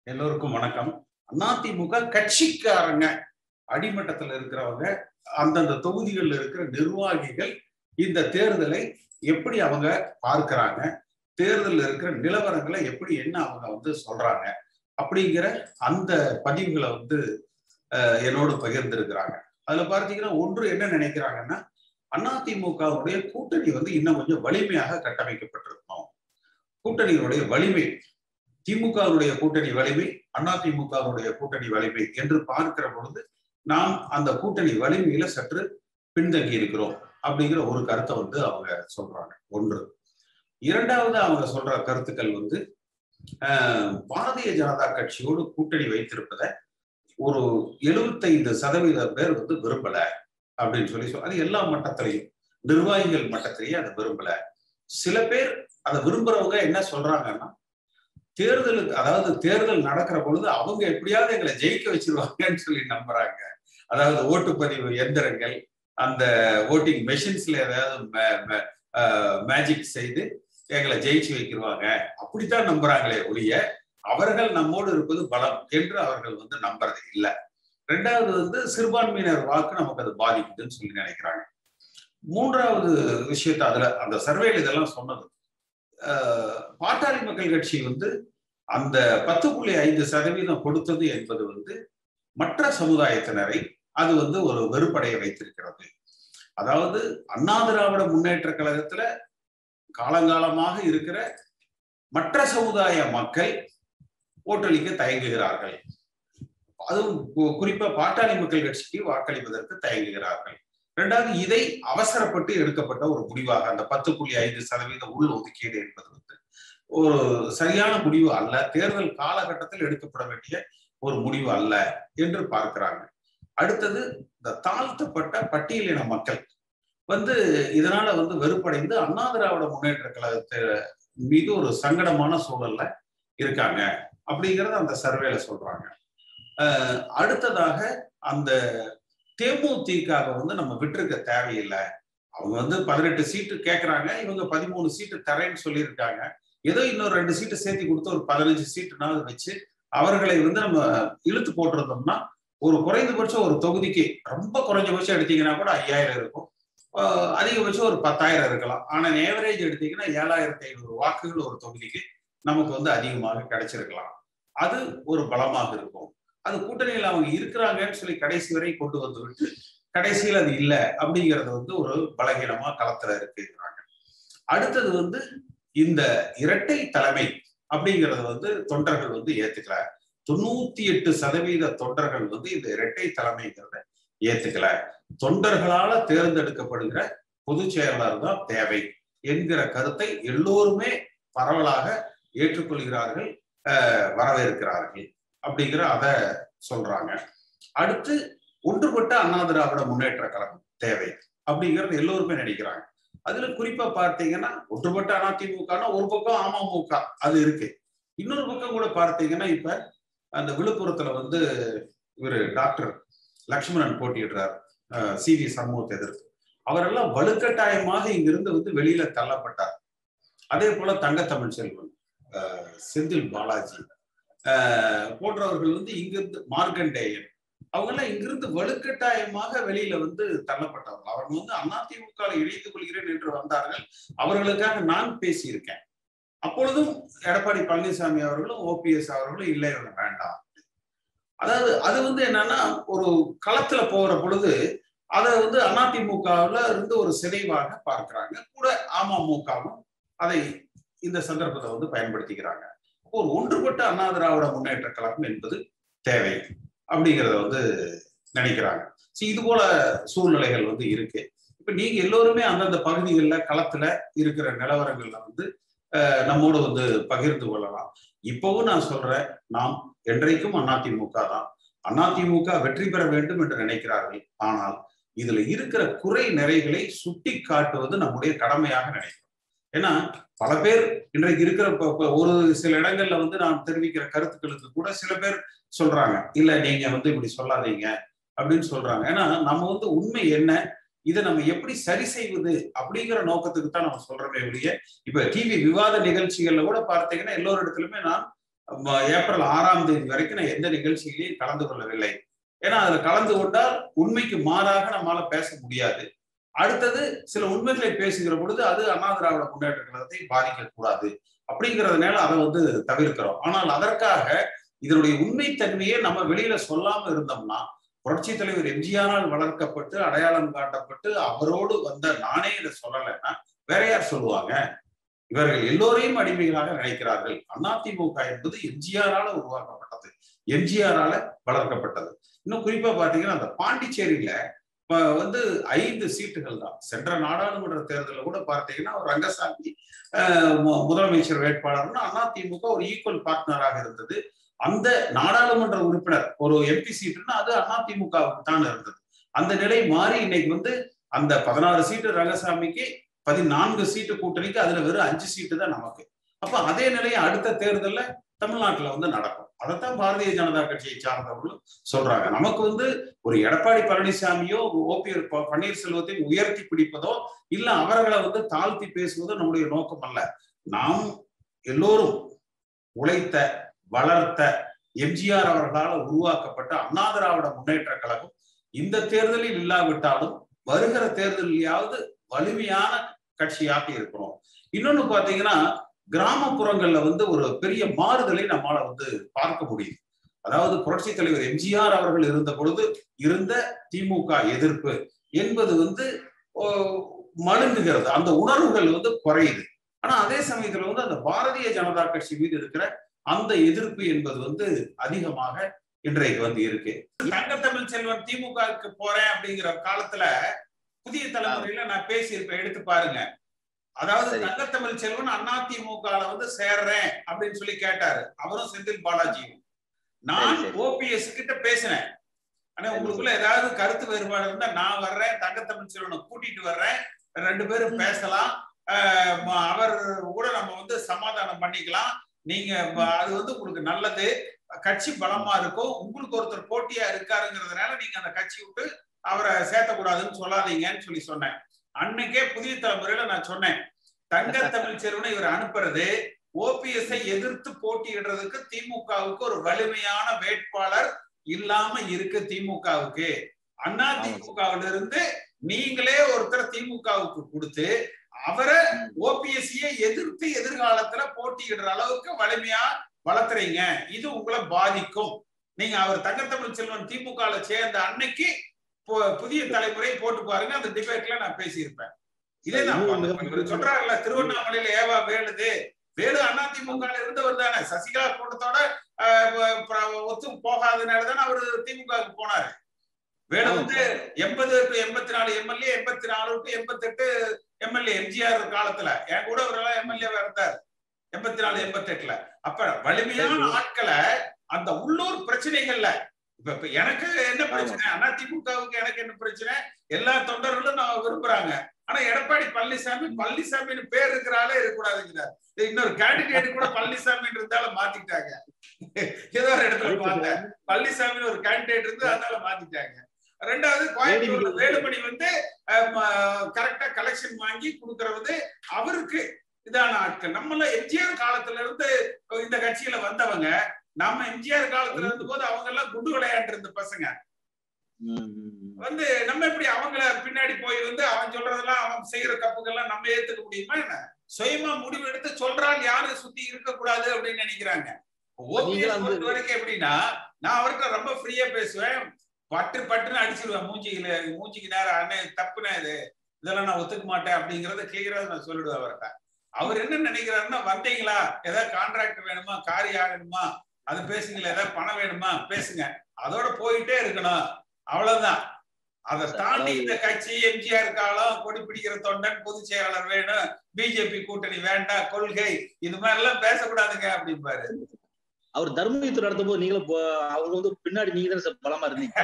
எல்லோருக்கும் வணக்கம் அதிமுக கட்சிக்காரங்க அடிமட்டத்தில் இருக்கிறவங்க அந்தந்த தொகுதிகளில் இருக்கிற நிர்வாகிகள் இந்த தேர்தலை எப்படி அவங்க பார்க்கிறாங்க தேர்தலில் இருக்கிற நிலவரங்களை எப்படி என்ன அவங்க வந்து சொல்றாங்க அப்படிங்கிற அந்த பதிவுகளை வந்து என்னோடு பகிர்ந்திருக்கிறாங்க அதுல பார்த்தீங்கன்னா ஒன்று என்ன நினைக்கிறாங்கன்னா அதிமுகவுடைய கூட்டணி வந்து இன்னும் கொஞ்சம் வலிமையாக கட்டமைக்கப்பட்டிருக்கணும் கூட்டணியினுடைய வலிமை திமுகவுடைய கூட்டணி வலிமை அதிமுகவுடைய கூட்டணி வலிமை என்று பார்க்கிற பொழுது நாம் அந்த கூட்டணி வலிமையில சற்று பின்தங்கி இருக்கிறோம் அப்படிங்கிற ஒரு கருத்தை வந்து அவங்க சொல்றாங்க ஒன்று இரண்டாவது அவங்க சொல்ற கருத்துக்கள் வந்து பாரதிய ஜனதா கட்சியோடு கூட்டணி வைத்திருப்பதை ஒரு எழுபத்தைந்து சதவீத பேர் வந்து விரும்பல அப்படின்னு சொல்லி சொல் அது எல்லா மட்டத்திலையும் நிர்வாகிகள் மட்டத்திலேயே அதை விரும்பல சில பேர் அதை விரும்புறவங்க என்ன சொல்றாங்கன்னா தேர்தலுக்கு அதாவது தேர்தல் நடக்கிற பொழுது அவங்க எப்படியாவது எங்களை ஜெயிக்க வச்சிருவாங்கன்னு சொல்லி நம்புறாங்க அதாவது ஓட்டுப்பதிவு எந்திரங்கள் அந்த ஓட்டிங் மெஷின்ஸ்ல ஏதாவது மேஜிக் செய்து எங்களை ஜெயிச்சு வைக்கிருவாங்க அப்படித்தான் நம்புறாங்களே ஒழிய அவர்கள் நம்மோடு இருப்பது பலம் என்று அவர்கள் வந்து நம்புறது இல்லை ரெண்டாவது வந்து சிறுபான்மையினர் வாக்கு நமக்கு அது பாதிக்குதுன்னு சொல்லி நினைக்கிறாங்க மூன்றாவது விஷயத்த அதுல அந்த சர்வேல இதெல்லாம் சொன்னது பாட்டாளி மக்கள் கட்சி வந்து அந்த பத்து புள்ளி ஐந்து சதவீதம் கொடுத்தது என்பது வந்து மற்ற சமுதாயத்தினரை அது வந்து ஒரு வெறுப்படைய வைத்திருக்கிறது அதாவது அண்ணா திராவிட முன்னேற்ற கழகத்துல காலங்காலமாக இருக்கிற மற்ற சமுதாய மக்கள் ஓட்டளிக்க தயங்குகிறார்கள் அதுவும் குறிப்பா பாட்டாளி மக்கள் கட்சிக்கு வாக்களிப்பதற்கு தயங்குகிறார்கள் ரெண்டாவது இதை அவசரப்பட்டு எடுக்கப்பட்ட ஒரு முடிவாக அந்த பத்து புள்ளி ஐந்து சதவீத உள் ஒதுக்கீடு என்பது வந்து ஒரு சரியான முடிவு அல்ல தேர்தல் காலகட்டத்தில் எடுக்கப்பட வேண்டிய ஒரு முடிவு அல்ல என்று பார்க்கிறாங்க அடுத்தது இந்த தாழ்த்தப்பட்ட பட்டியலின மக்கள் வந்து இதனால வந்து வெறுப்படைந்து அண்ணா திராவிட முன்னேற்ற கழகத்தை மீது ஒரு சங்கடமான சூழல்ல இருக்காங்க அப்படிங்கிறத அந்த சர்வேல சொல்றாங்க அடுத்ததாக அந்த தேமுதிக வந்து நம்ம விட்டுருக்க தேவையில்லை அவங்க வந்து பதினெட்டு சீட்டு கேட்கறாங்க இவங்க பதிமூணு சீட்டு தரேன்னு சொல்லியிருக்காங்க ஏதோ இன்னொரு ரெண்டு சீட்டு சேர்த்து கொடுத்து ஒரு பதினஞ்சு சீட்டுனாவது வச்சு அவர்களை வந்து நம்ம இழுத்து போட்டிருந்தோம்னா ஒரு குறைந்தபட்சம் ஒரு தொகுதிக்கு ரொம்ப குறைஞ்சபட்சம் எடுத்தீங்கன்னா கூட ஐயாயிரம் இருக்கும் அதிகபட்சம் ஒரு பத்தாயிரம் இருக்கலாம் ஆனா ஏவரேஜ் எடுத்தீங்கன்னா ஏழாயிரத்தி ஐநூறு வாக்குகள் ஒரு தொகுதிக்கு நமக்கு வந்து அதிகமாக கிடைச்சிருக்கலாம் அது ஒரு பலமாக இருக்கும் அது கூட்டணியில் அவங்க இருக்கிறாங்கன்னு சொல்லி கடைசி வரை கொண்டு வந்து விட்டு கடைசியில் அது இல்லை அப்படிங்கிறது வந்து ஒரு பலகீனமா களத்துல இருக்குங்கிறாங்க அடுத்தது வந்து இந்த இரட்டை தலைமை அப்படிங்கறத வந்து தொண்டர்கள் வந்து ஏத்துக்கல தொண்ணூத்தி எட்டு சதவீத தொண்டர்கள் வந்து இந்த இரட்டை தலைமைங்கிறத ஏத்துக்கல தொண்டர்களால தேர்ந்தெடுக்கப்படுகிற பொதுச் செயலாளர் தான் தேவை என்கிற கருத்தை எல்லோருமே பரவலாக ஏற்றுக்கொள்கிறார்கள் வரவேற்கிறார்கள் அப்படிங்கிற அத சொல்றாங்க அடுத்து ஒன்றுபட்ட அண்ணா திராவிட முன்னேற்ற கழகம் தேவை அப்படிங்கிறது எல்லோருமே நினைக்கிறாங்க அதுல குறிப்பா பார்த்தீங்கன்னா ஒன்றுபட்ட அதிமுகனா ஒரு பக்கம் அமமுக அது இருக்கு இன்னொரு பக்கம் கூட பார்த்தீங்கன்னா இப்ப அந்த விழுப்புரத்துல வந்து இவர் டாக்டர் லக்ஷ்மணன் போட்டியிடுறார் சி வி சண்முகத்தை எதிர்த்து அவரெல்லாம் வலுக்கட்டாயமாக இங்கிருந்து வந்து வெளியில தள்ளப்பட்டார் அதே போல தங்கத்தமிழ் செல்வன் செந்தில் பாலாஜி போன்றவர்கள் வந்து இங்கிருந்து மார்க்கண்டேயன் அவங்கெல்லாம் இங்கிருந்து வலுக்கட்டாயமாக வெளியில வந்து தள்ளப்பட்டவர்கள் அவங்க வந்து அதிமுக இணைத்துக் கொள்கிறேன் என்று வந்தார்கள் அவர்களுக்காக நான் பேசியிருக்கேன் அப்பொழுதும் எடப்பாடி பழனிசாமி அவர்களும் ஓபிஎஸ் அவர்களும் இல்லை இவங்க வேண்டாம் அதாவது அது வந்து என்னன்னா ஒரு களத்துல போகிற பொழுது அதை வந்து அதிமுகவுல இருந்து ஒரு சிதைவாக பார்க்கிறாங்க கூட அமமுகவும் அதை இந்த சந்தர்ப்பத்தை வந்து பயன்படுத்திக்கிறாங்க ஒரு ஒன்றுபட்ட அண்ணா திராவிட முன்னேற்ற கழகம் என்பது தேவை அப்படிங்கிறத வந்து நினைக்கிறாங்க இது போல சூழ்நிலைகள் வந்து இருக்கு இப்ப நீங்க எல்லோருமே அந்தந்த பகுதிகளில் களத்துல இருக்கிற நிலவரங்கள்ல வந்து நம்மோடு வந்து பகிர்ந்து கொள்ளலாம் இப்பவும் நான் சொல்றேன் நாம் என்றைக்கும் அதிமுக தான் அதிமுக வெற்றி பெற வேண்டும் என்று நினைக்கிறார்கள் ஆனால் இதுல இருக்கிற குறை நிறைகளை சுட்டி காட்டுவது நம்முடைய கடமையாக நினைக்கிறோம் ஏன்னா பல பேர் இன்றைக்கு இருக்கிற ஒரு சில இடங்கள்ல வந்து நான் தெரிவிக்கிற கருத்துக்களுக்கு கூட சில பேர் சொல்றாங்க இல்ல நீங்க வந்து இப்படி சொல்லாதீங்க அப்படின்னு சொல்றாங்க ஏன்னா நம்ம வந்து உண்மை என்ன இதை நம்ம எப்படி சரி செய்வது அப்படிங்கிற நோக்கத்துக்கு தான் நம்ம சொல்றோமே ஒழிய இப்ப டிவி விவாத நிகழ்ச்சிகள்ல கூட பார்த்தீங்கன்னா எல்லோரு இடத்துலயுமே நான் ம- ஏப்ரல் ஆறாம் தேதி வரைக்கும் நான் எந்த நிகழ்ச்சியிலையும் கலந்து கொள்ளவில்லை ஏன்னா அதுல கலந்து கொண்டால் உண்மைக்கு மாறாக நம்மால பேச முடியாது அடுத்தது சில உண்மைகளை பேசுகிற பொழுது அது அண்ணா திராவிட முன்னேற்ற கழகத்தை பாதிக்க கூடாது அப்படிங்கிறதுனால அதை வந்து தவிர்க்கிறோம் ஆனால் அதற்காக இதனுடைய உண்மைத்தன்மையை நம்ம வெளியில சொல்லாம இருந்தோம்னா புரட்சி தலைவர் எம்ஜிஆரால் வளர்க்கப்பட்டு அடையாளம் காட்டப்பட்டு அவரோடு வந்த நானே இதை சொல்லலைன்னா வேற யார் சொல்லுவாங்க இவர்கள் எல்லோரையும் அடிமைகளாக நினைக்கிறார்கள் அதிமுக என்பது எம்ஜிஆரால உருவாக்கப்பட்டது எம்ஜிஆரால வளர்க்கப்பட்டது இன்னும் குறிப்பா பாத்தீங்கன்னா அந்த பாண்டிச்சேரியில இப்ப வந்து ஐந்து சீட்டுகள் தான் சென்ற நாடாளுமன்ற தேர்தலில் கூட பார்த்தீங்கன்னா ஒரு ரங்கசாமி அஹ், மு- முதலமைச்சர் வேட்பாளர்னு அதிமுக ஒரு ஈக்குவல் பார்ட்னராக இருந்தது அந்த நாடாளுமன்ற உறுப்பினர் ஒரு எம்பி சீட்டுன்னா அது அதிமுகவுக்கு தான் இருந்தது அந்த நிலை மாறி இன்னைக்கு வந்து அந்த பதினாறு சீட்டு ரங்கசாமிக்கு பதினான்கு சீட்டு கூட்டணிக்கு அதுல வெறும் அஞ்சு சீட்டு தான் நமக்கு அப்ப அதே நிலையை அடுத்த தேர்தல்ல தமிழ்நாட்டுல வந்து நடக்கும் அதைத்தான் பாரதிய ஜனதா கட்சியை சார்ந்தவர்களும் சொல்றாங்க நமக்கு வந்து ஒரு எடப்பாடி பழனிசாமியோ ஓபிஆர் பன்னீர்செல்வத்தையும் உயர்த்தி பிடிப்பதோ இல்ல அவர்களை வந்து தாழ்த்தி பேசுவதோ நம்முடைய நோக்கம் அல்ல நாம் எல்லோரும் உழைத்த வளர்த்த எம்ஜிஆர் அவர்களால் உருவாக்கப்பட்ட அண்ணா திராவிட முன்னேற்ற கழகம் இந்த தேர்தலில் இல்லாவிட்டாலும் வருகிற தேர்தலையாவது வலிமையான கட்சியாக இருக்கிறோம் இன்னொன்னு பாத்தீங்கன்னா கிராமப்புறங்கள்ல வந்து ஒரு பெரிய மாறுதலை நம்மால வந்து பார்க்க முடியுது அதாவது புரட்சி தலைவர் எம்ஜிஆர் அவர்கள் இருந்த பொழுது இருந்த திமுக எதிர்ப்பு என்பது வந்து ஓ, மழுங்குகிறது அந்த உணர்வுகள் வந்து குறையுது ஆனா அதே சமயத்துல வந்து அந்த பாரதிய ஜனதா கட்சி மீது இருக்கிற அந்த எதிர்ப்பு என்பது வந்து அதிகமாக இன்றைக்கு வந்து இருக்கு தங்கத்தமிழ் செல்வன் திமுகவுக்கு போறேன் அப்படிங்கிற காலத்துல புதிய தலைமுறையில நான் பேசியிருப்பேன் எடுத்து பாருங்க அதாவது சரி. தங்கத்தமிழ் செல்வன் அதிமுகல வந்து சேர்றேன் அப்படின்னு சொல்லி கேட்டாரு அவரும் செந்தில் பாலாஜியும் நான் சரி, சரி. ஓபிஎஸ் கிட்ட பேசினேன் ஆனா சரி, உங்களுக்குள்ள ஏதாவது கருத்து வேறுபாடு இருந்தா நான் வர்றேன் தங்கத்தமிழ் செல்வனை கூட்டிட்டு வர்றேன் ரெண்டு பேரும் பேசலாம் ஆஹ் ம- அவர் கூட நம்ம வந்து சமாதானம் பண்ணிக்கலாம் நீங்க ம- அது வந்து உங்களுக்கு நல்லது கட்சி பலமா இருக்கும் உங்களுக்கு ஒருத்தர் போட்டியா இருக்காருங்கிறதுனால நீங்க அந்த கட்சி விட்டு அவரை சேர்த்தக்கூடாதுன்னு சொல்லாதீங்கன்னு சொல்லி சொன்னேன் அன்னைக்கே புதிய தலைமுறையில நான் சொன்னேன் தங்க தமிழ் செல்வனை இவர் அனுப்புறது ஓபிஎஸ் எதிர்த்து போட்டியிடுறதுக்கு திமுகவுக்கு ஒரு வலிமையான வேட்பாளர் இல்லாம இருக்கு திமுகவுக்கு அண்ணா திமுகவில இருந்து நீங்களே ஒருத்தர் திமுகவுக்கு கொடுத்து அவரை ஓபிஎஸ்சியை எதிர்த்து எதிர்காலத்துல போட்டியிடுற அளவுக்கு வலிமையா வளர்த்துறீங்க இது உங்களை பாதிக்கும் நீங்க அவர் தங்கத்தமிழ் செல்வன் திமுகல சேர்ந்த அன்னைக்கு பு- புதிய தலைமுறை போட்டு பாருங்க அந்த டிபேட்ல நான் பேசியிருப்பேன் இதே நான் இன்னும் பார்த்தேன். மிக இவர் சொல்றாருல்ல திருவண்ணாமலையில ஏவா வேலுது வேலு அதிமுக இருந்தவர் தானே சசிகலா கூட்டத்தோட ஆஹ், ப- ப- ஒத்து போகாதனால தானே அவரு திமுகவுக்கு போனாரு வேலு வந்து எண்பது டு எண்பத்தி நாலு எம்எல்ஏ எண்பத்தி நாலு டு எண்பத்தி எட்டு எம்எல்ஏ எம்ஜிஆர் காலத்துல என் கூட அவரெல்லாம் எம்எல்ஏவா இருந்தார் எண்பத்தி நாலு எண்பத்தி எட்டுல அப்ப வலிமையான ஆட்களை அந்த உள்ளூர் பிரச்சனைகள்ல இப்ப இப்ப எனக்கு என்ன பிரச்சனை அண்ணா திமுகவுக்கு எனக்கு என்ன பிரச்சனை எல்லா தொண்டர்களும் நான் விரும்புறாங்க ஆனா எடப்பாடி பழனிசாமி பழனிசாமின்னு பேர் இருக்கிறாலே இருக்கக்கூடாதுங்கிறார் இது இன்னொரு கேண்டிடேட் கூட பழனிசாமி இருந்தாலும் மாத்திட்டாங்க ஏதோ ஒரு இடத்துல பார்த்தேன் பழனிசாமின்னு ஒரு கேண்டிடேட் இருந்து அதனால மாத்திட்டாங்க ரெண்டாவது கோயம்புத்தூர்ல வேலுமணி வந்து கரெக்டா கலெக்ஷன் வாங்கி கொடுக்கறது அவருக்கு இதான ஆட்கள் நம்மள எம்ஜிஆர் காலத்துல இருந்து இந்த கட்சியில வந்தவங்க நம்ம எம்ஜிஆர் காலத்துல இருந்த போது அவங்க எல்லாம் குண்டு விளையாண்டு இருந்த பசங்க ம், ம், ம். வந்து நம்ம எப்படி அவங்கள பின்னாடி போய் வந்து அவன் சொல்றதெல்லாம் அவன் செய்யற தப்புகள்லாம் நம்ம ஏத்துக்க முடியுமா என்ன சுயமா முடிவு எடுத்து சொல்றான் யாரும் சுத்தி இருக்க கூடாது அப்படின்னு நினைக்கிறாங்க நீங்க ஓபிஎஸ் வந்து- பொறுத்த வரைக்கும் எப்படின்னா நான் அவர்கிட்ட ரொம்ப ஃப்ரீயா பேசுவேன் பட்டு பட்டுன்னு அடிச்சிருவேன் மூஞ்சிக்கு மூஞ்சிக்கு நேரம் அண்ணன் தப்புனே இது இதெல்லாம் நான் ஒத்துக்க மாட்டேன் அப்படிங்கறத கிளியரா நான் சொல்லிடுவேன் அவர்கிட்ட அவர் என்ன நினைக்கிறாருன்னா வந்தீங்களா ஏதாவது கான்ட்ராக்ட் வேணுமா காரியம் ஆகணுமா அது பேசுங்களா ஏதாவது பணம் வேணுமா பேசுங்க அதோட போயிட்டே இருக்கணும் அவ்வளவுதான் அதை தாண்டி இந்த கட்சி எம்ஜிஆர் காலம் கொடி பிடிக்கிற தொண்டன் பொதுச் செயலாளர் வேணும் பிஜேபி கூட்டணி வேண்டாம் கொள்கை இது மாதிரி எல்லாம் பேசக்கூடாதுங்க அப்படிம்பாரு அவர் தர்ம யுத்தம் நடத்தும் போது நீங்களும் போ- அவர் வந்து பின்னாடி நீங்க தானே சார் பலமா இருந்தீங்க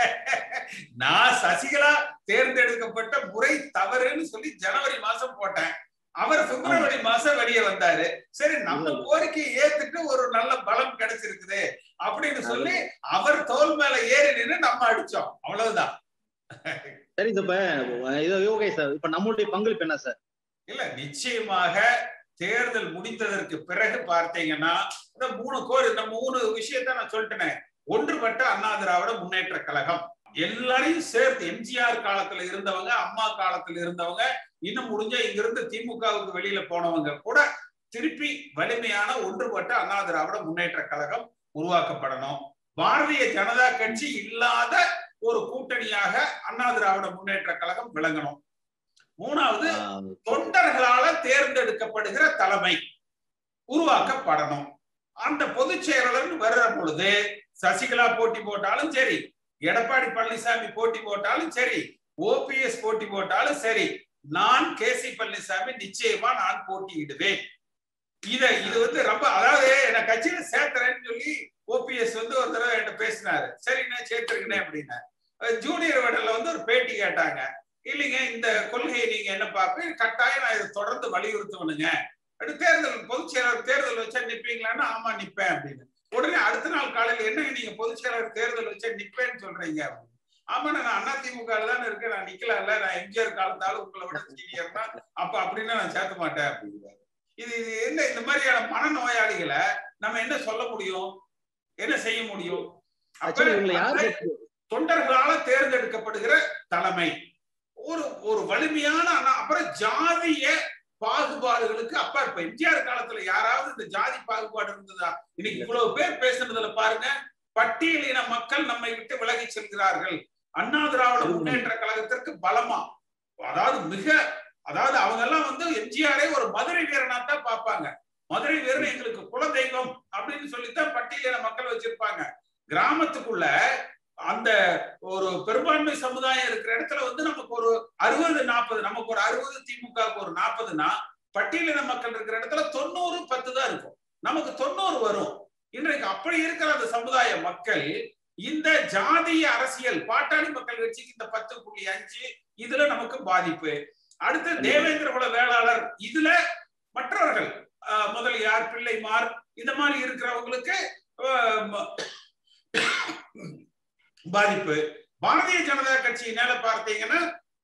நான் சசிகலா தேர்ந்தெடுக்கப்பட்ட முறை தவறுன்னு சொல்லி ஜனவரி மாசம் போட்டேன் அவர் பிப்ரவரி மாசம் வெளியே வந்தாரு சரி நம்ம கோரிக்கையை ஏத்துட்டு ஒரு நல்ல பலம் கிடைச்சிருக்குது அப்படின்னு சொல்லி அவர் தோல் மேல ஏறி நின்னு நம்ம அடிச்சோம் அவ்வளவுதான் சரி சார் இப்ப இது ஓகே சார் இப்ப நம்மளுடைய பங்களிப்பு என்ன சார் இல்ல நிச்சயமாக தேர்தல் முடிந்ததற்கு பிறகு பார்த்தீங்கன்னா இந்த மூணு கோர் இந்த மூணு விஷயத்த நான் சொல்லிட்டேனே ஒன்றுபட்ட அண்ணா திராவிட முன்னேற்ற கழகம் எல்லாரையும் சேர்த்து எம்ஜிஆர் காலத்துல இருந்தவங்க அம்மா காலத்துல இருந்தவங்க இன்னும் முடிஞ்ச இங்கிருந்து திமுகவுக்கு வெளியில போனவங்க கூட திருப்பி வலிமையான ஒன்றுபட்ட அண்ணா திராவிட முன்னேற்ற கழகம் உருவாக்கப்படணும் பாரதிய ஜனதா கட்சி இல்லாத ஒரு கூட்டணியாக அண்ணா திராவிட முன்னேற்ற கழகம் விளங்கணும் மூணாவது தொண்டர்களால தேர்ந்தெடுக்கப்படுகிற தலைமை உருவாக்கப்படணும் அந்த பொதுச் செயலாளர் வருகிற பொழுது சசிகலா போட்டி போட்டாலும் சரி எடப்பாடி பழனிசாமி போட்டி போட்டாலும் சரி ஓபிஎஸ் போட்டி போட்டாலும் சரி நான் கே சி பழனிசாமி நிச்சயமா நான் போட்டியிடுவேன் இத இது வந்து ரொம்ப அதாவது என்ன கட்சியில சேர்த்துறேன்னு சொல்லி ஓபிஎஸ் வந்து ஒரு தடவை என்கிட்ட பேசினாரு சரிண்ணே சேர்த்துருக்கேன் அப்படின்னா ஜூனியர் வடல்ல வந்து ஒரு பேட்டி கேட்டாங்க இல்லைங்க இந்த கொள்கையை நீங்க என்ன பார்ப்பேன் கட்டாயம் நான் இதை தொடர்ந்து வலியுறுத்துவனுங்க அப்படி தேர்தல் பொதுச் செயலாளர் தேர்தல் வச்சா நிப்பீங்களான்னா ஆமா நிப்பேன் அப்படின்னு உடனே அடுத்த நாள் காலையில என்னங்க நீங்க பொதுச் செயலாளர் தேர்தல் வச்சா நிப்பேன்னு சொல்றீங்க அப்படின்னு ஆமா நான் அதிமுக தானே இருக்கேன் நான் நிக்கல நான் எம்ஜிஆர் காலத்தாலும் உங்களை விட சீனியர் தான் அப்ப அப்படின்னா நான் சேர்த்த மாட்டேன் அப்படிங்கிறாரு இது இது என்ன இந்த மாதிரியான மனநோயாளிகளை நம்ம என்ன சொல்ல முடியும் என்ன செய்ய முடியும் தொண்டர்களால தேர்ந்தெடுக்கப்படுகிற தலைமை ஒரு ஒரு வலிமையான அப்புறம் ஜாதிய பாகுபாடுகளுக்கு அப்ப இப்ப எம்ஜிஆர் காலத்துல யாராவது இந்த ஜாதி பாகுபாடு இருந்ததா இன்னைக்கு இவ்வளவு பேர் பேசுனதுல பாருங்க பட்டியலின மக்கள் நம்மை விட்டு விலகி செல்கிறார்கள் அண்ணா திராவிட முன்னேற்ற கழகத்திற்கு பலமா அதாவது மிக அதாவது அவங்க எல்லாம் வந்து எம்ஜிஆரே ஒரு மதுரை வீரனா தான் பார்ப்பாங்க மதுரை வீரன் எங்களுக்கு குல தெய்வம் அப்படின்னு சொல்லித்தான் பட்டியலின மக்கள் வச்சிருப்பாங்க கிராமத்துக்குள்ள அந்த ஒரு பெரும்பான்மை சமுதாயம் இருக்கிற இடத்துல வந்து நமக்கு ஒரு அறுபது நாற்பது நமக்கு ஒரு அறுபது திமுகவுக்கு ஒரு நாற்பதுனா பட்டியலின மக்கள் இருக்கிற இடத்துல தொண்ணூறு பத்து தான் இருக்கும் நமக்கு தொண்ணூறு வரும் இன்றைக்கு அப்படி இருக்கிற அந்த சமுதாய மக்கள் இந்த ஜாதிய அரசியல் பாட்டாளி மக்கள் கட்சிக்கு இந்த பத்து புள்ளி அஞ்சு இதுல நமக்கு பாதிப்பு அடுத்து தேவேந்திர குல வேளாளர் இதுல மற்றவர்கள் முதலியார் பிள்ளைமார் இந்த மாதிரி இருக்கிறவங்களுக்கு பாதிப்பு பாரதிய ஜனதா கட்சியினால பார்த்தீங்கன்னா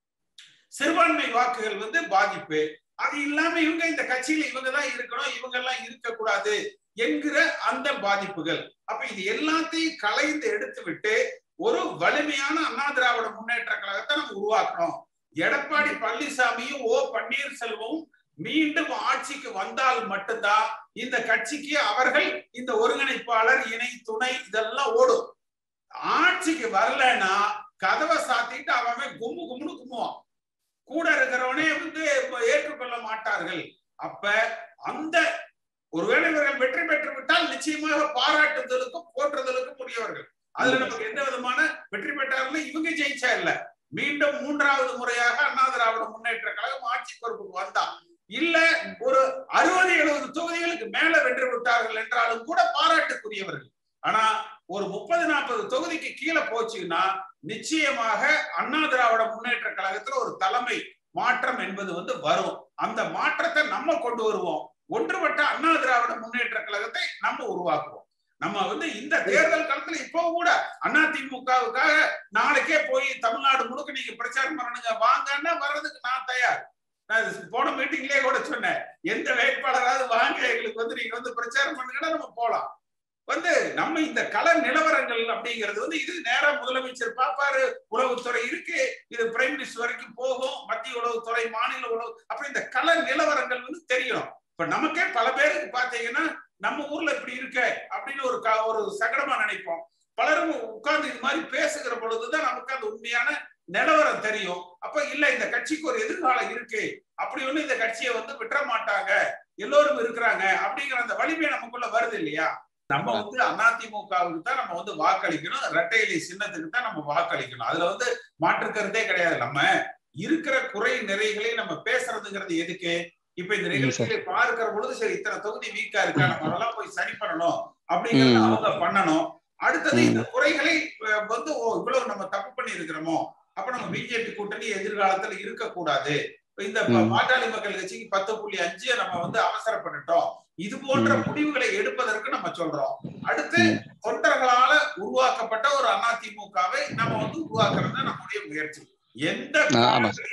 சிறுபான்மை வாக்குகள் வந்து பாதிப்பு அது இல்லாம இவங்க இந்த கட்சியில இவங்க தான் இருக்கணும் இவங்க எல்லாம் இருக்கக்கூடாது என்கிற அந்த பாதிப்புகள் அப்ப இது எல்லாத்தையும் கலைந்து எடுத்து விட்டு ஒரு வலிமையான அண்ணா திராவிட முன்னேற்ற கழகத்தை நம்ம உருவாக்கணும் எடப்பாடி பழனிசாமியும் ஓ பன்னீர்செல்வமும் மீண்டும் ஆட்சிக்கு வந்தால் மட்டும்தான் இந்த கட்சிக்கு அவர்கள் இந்த ஒருங்கிணைப்பாளர் இணை துணை இதெல்லாம் ஓடும் ஆட்சிக்கு வரலன்னா கதவை சாத்திட்டு அவன் கும்மு கும்முன்னு கும்முவான் கூட இருக்கிறவனே வந்து ஏற்றுக்கொள்ள மாட்டார்கள் அப்ப அந்த ஒருவேளை இவர்கள் வெற்றி பெற்று விட்டால் நிச்சயமாக பாராட்டுதலுக்கும் போற்றுதலுக்கும் உரியவர்கள் அதுல நமக்கு எந்த விதமான வெற்றி பெற்றார்கள் இவங்க ஜெயிச்சா இல்ல மீண்டும் மூன்றாவது முறையாக அண்ணா திராவிட முன்னேற்ற கழகம் ஆட்சி பொறுப்புக்கு வந்தா இல்ல ஒரு அறுபது எழுபது தொகுதிகளுக்கு மேல வென்று விட்டார்கள் என்றாலும் கூட பாராட்டுக்குரியவர்கள் ஆனா ஒரு முப்பது நாற்பது தொகுதிக்கு கீழே போச்சுன்னா நிச்சயமாக அண்ணா திராவிட முன்னேற்ற கழகத்துல ஒரு தலைமை மாற்றம் என்பது வந்து வரும் அந்த மாற்றத்தை நம்ம கொண்டு வருவோம் ஒன்றுபட்ட அண்ணா திராவிட முன்னேற்ற கழகத்தை நம்ம உருவாக்குவோம் நம்ம வந்து இந்த தேர்தல் காலத்துல இப்போ கூட அண்ணா திமுகவுக்காக நாளைக்கே போய் தமிழ்நாடு முழுக்க நீங்க பிரச்சாரம் பண்ணணுங்க வாங்கன்னா வர்றதுக்கு நான் தயார் நான் போன மீட்டிங்லயே கூட சொன்னேன் எந்த வேட்பாளராவது வாங்க எங்களுக்கு வந்து நீங்க வந்து பிரச்சாரம் பண்ணுங்கன்னா நம்ம போலாம் வந்து நம்ம இந்த கள நிலவரங்கள் அப்படிங்கிறது வந்து இது நேரா முதலமைச்சர் பாப்பாரு உளவுத்துறை இருக்கு இது பிரைம் மினிஸ்டர் வரைக்கும் போகும் மத்திய உளவுத்துறை மாநில உளவு அப்படி இந்த கள நிலவரங்கள் வந்து தெரியணும் இப்ப நமக்கே பல பேருக்கு பாத்தீங்கன்னா நம்ம ஊர்ல இப்படி இருக்க அப்படின்னு ஒரு ஒரு சங்கடமா நினைப்போம் பலரும் உட்கார்ந்து இது மாதிரி பேசுகிற பொழுதுதான் நமக்கு அந்த உண்மையான நிலவரம் தெரியும் அப்ப இல்ல இந்த கட்சிக்கு ஒரு எதிர்காலம் இருக்கு அப்படி ஒண்ணு இந்த கட்சியை வந்து விட்டுற மாட்டாங்க எல்லோரும் இருக்கிறாங்க அப்படிங்கிற அந்த வலிமை நமக்குள்ள வருது இல்லையா நம்ம வந்து அதிமுகவுக்கு தான் நம்ம வந்து வாக்களிக்கணும் இரட்டை இலை சின்னத்துக்கு தான் நம்ம வாக்களிக்கணும் அதுல வந்து மாற்று கருத்தே கிடையாது நம்ம இருக்கிற குறை நிறைகளை நம்ம பேசுறதுங்கிறது எதுக்கு இப்ப இந்த நிகழ்ச்சிகளை பார்க்கிற பொழுது சரி இத்தனை தொகுதி வீக்கா இருக்கா நம்ம அதெல்லாம் போய் சரி பண்ணணும் அப்படிங்கறத அவங்க பண்ணணும் அடுத்தது இந்த குறைகளை வந்து இவ்வளவு நம்ம தப்பு பண்ணி இருக்கிறோமோ அப்ப நம்ம பிஜேபி கூட்டணி எதிர்காலத்துல இருக்கக்கூடாது இந்த பாட்டாளி மக்கள் கட்சிக்கு பத்து புள்ளி அஞ்சு நம்ம வந்து அவசரப்பட்டுட்டோம் இது போன்ற முடிவுகளை எடுப்பதற்கு நம்ம சொல்றோம் அடுத்து தொண்டர்களால உருவாக்கப்பட்ட ஒரு அதிமுகவை நம்ம வந்து உருவாக்குறது நம்முடைய முயற்சி எந்த காலத்திலையும்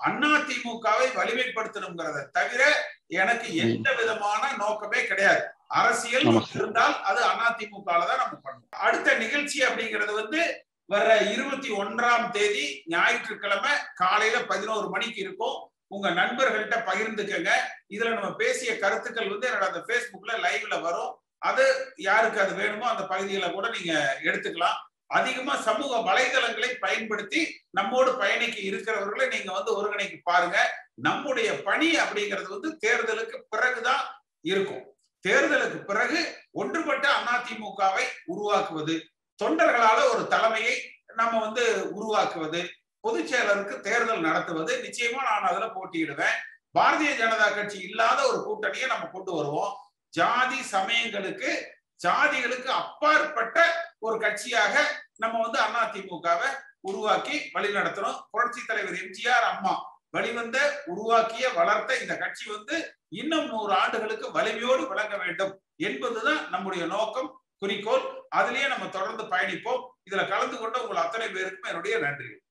அதிமுகவை வலிமைப்படுத்தணுங்கிறத தவிர எனக்கு எந்த விதமான நோக்கமே கிடையாது அரசியல் ஆமா. இருந்தால் அது அதிமுக தான் நம்ம பண்ணுவோம் அடுத்த நிகழ்ச்சி அப்படிங்கிறது வந்து வர்ற இருபத்தி ஒன்றாம் தேதி ஞாயிற்றுக்கிழமை காலையில பதினோரு மணிக்கு இருக்கும் உங்க நண்பர்கள்ட்ட பகிர்ந்துக்கங்க இதுல நம்ம பேசிய கருத்துக்கள் வந்து என்னோட அந்த Facebookல லைவ்ல வரும் அது யாருக்கு அது வேணுமோ அந்த பகுதிகளை கூட நீங்க எடுத்துக்கலாம் அதிகமா சமூக வலைதளங்களை பயன்படுத்தி நம்மோடு பயணிக்க இருக்கிறவர்களை நீங்க வந்து ஒருங்கிணைக்கு பாருங்க நம்முடைய பணி அப்படிங்கிறது வந்து தேர்தலுக்கு பிறகுதான் இருக்கும் தேர்தலுக்கு பிறகு ஒன்றுபட்ட அதிமுகவை உருவாக்குவது தொண்டர்களால ஒரு தலைமையை நம்ம வந்து உருவாக்குவது பொதுச் செயலருக்கு தேர்தல் நடத்துவது நிச்சயமா நான் அதுல போட்டியிடுவேன் பாரதிய ஜனதா கட்சி இல்லாத ஒரு கூட்டணியை நம்ம கொண்டு வருவோம் ஜாதி சமயங்களுக்கு ஜாதிகளுக்கு அப்பாற்பட்ட ஒரு கட்சியாக நம்ம வந்து அதிமுகவை உருவாக்கி வழி நடத்தணும் புரட்சி தலைவர் எம்ஜிஆர் அம்மா வழிவந்த உருவாக்கிய வளர்த்த இந்த கட்சி வந்து இன்னும் நூறு ஆண்டுகளுக்கு வலிமையோடு விளங்க வேண்டும் என்பதுதான் நம்முடைய நோக்கம் குறிக்கோள் அதிலேயே நம்ம தொடர்ந்து பயணிப்போம் இதுல கலந்து கொண்ட உங்கள் அத்தனை பேருக்கும் என்னுடைய நன்றி